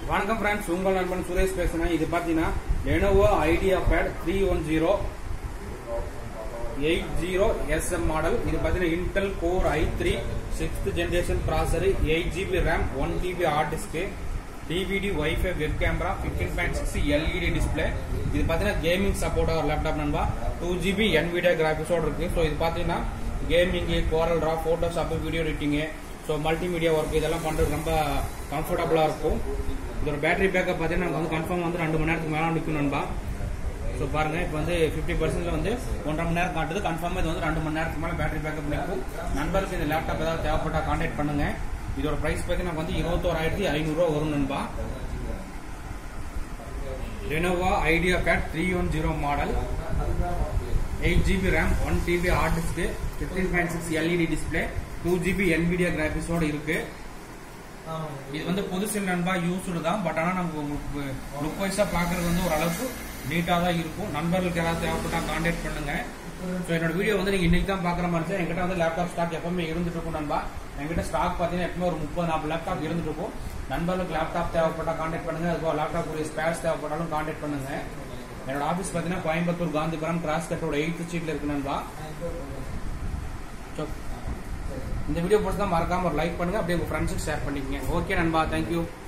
வணக்கம் ஃப்ரெண்ட்ஸ் உங்கள் நண்பன் சுரேஷ் பேசுறேன் இது பார்த்தீங்கன்னா Lenovo idea bad three one zero eight zero SM model இது பார்த்தீங்கன்னா Intel core i three sixth generation processor eight GB RAM one GB hard disk DVD wifi web camera fifteen point six LED display இது பார்த்தீங்கன்னா gaming support ஒரு laptop நண்பா two GB Nvidia கிராஃபிக்ஸோட இருக்கு so இது பார்த்தீங்கன்னா gaming Corel Draw Photoshop video editing so multimedia work இதெல்லாம் பண்ணுறது ரொம்ப கம்ஃபர்டபுளாக இருக்கும் இதோட பேட்டரி பேக்கப் பார்த்தீங்கன்னா நமக்கு வந்து கன்ஃபார்ம் வந்து ரெண்டு மணி நேரத்துக்கு மேலே நிற்கும் நண்பா ஸோ பாருங்க இப்போ வந்து ஃபிஃப்டி பர்சன்ட்ல வந்து ஒன்றரை மணி நேரம் காட்டுது கன்ஃபார்மாக இது வந்து ரெண்டு மணி நேரத்துக்கு மேலே பேட்டரி பேக்கப் நிற்கும் நண்பருக்கு இந்த லேப்டாப் ஏதாவது தேவைப்பட்டா கான்டாக்ட் பண்ணுங்க இதோட ப்ரைஸ் பார்த்தீங்கன்னா வந்து இருபத்தோராயிரத்தி ஐநூறுரூவா வரும் நண்பா Lenovo idea bad three one zero model eight GB RAM one TB hard disk fifteen point six LED display two GB Nvidia கிராபிக்ஸோட இருக்கு இது வந்து புதுசு நண்பா யூஸ்டு தான் பட் ஆனால் நமக்கு உங்களுக்கு லுக் வைஸாக பார்க்கறது வந்து ஓரளவுக்கு நீட்டாக தான் இருக்கும் நண்பர்களுக்கு யாராவது தேவைப்பட்டா கான்டாக்ட் பண்ணுங்க ஸோ என்னோட வீடியோ வந்து நீங்கள் இன்னைக்கு தான் பார்க்குற மாதிரி தான் என்கிட்ட வந்து லேப்டாப் ஸ்டாக் எப்பவுமே இருந்துட்டு இருக்கும் நண்பா என்கிட்ட ஸ்டாக் பார்த்தீங்கன்னா எப்பவுமே ஒரு முப்பது நாற்பது லேப்டாப் இருந்துட்டு இருக்கும் நண்பர்களுக்கு லேப்டாப் தேவைப்பட்டா கான்டாக்ட் பண்ணுங்க அதுபோல் லேப்டாப் உடைய ஸ்பேர்ஸ் தேவைப்பட்டாலும் கான்டாக்ட் பண்ணுங்க என்னோட ஆஃபீஸ் பார்த்தீங்கன்னா கோயம்புத்தூர் காந்திபுரம் கிராஸ் கட்டோட எயித்து சீட்ல இருக்கு நண்பா ஸோ இந்த வீடியோ பிடிச்சா மறக்காம ஒரு லைக் பண்ணுங்க அப்படியே உங்க ஃப்ரெண்ட்ஸுக்கு ஷேர் பண்ணிக்கங்க ஓகே நண்பா தேங்க்யூ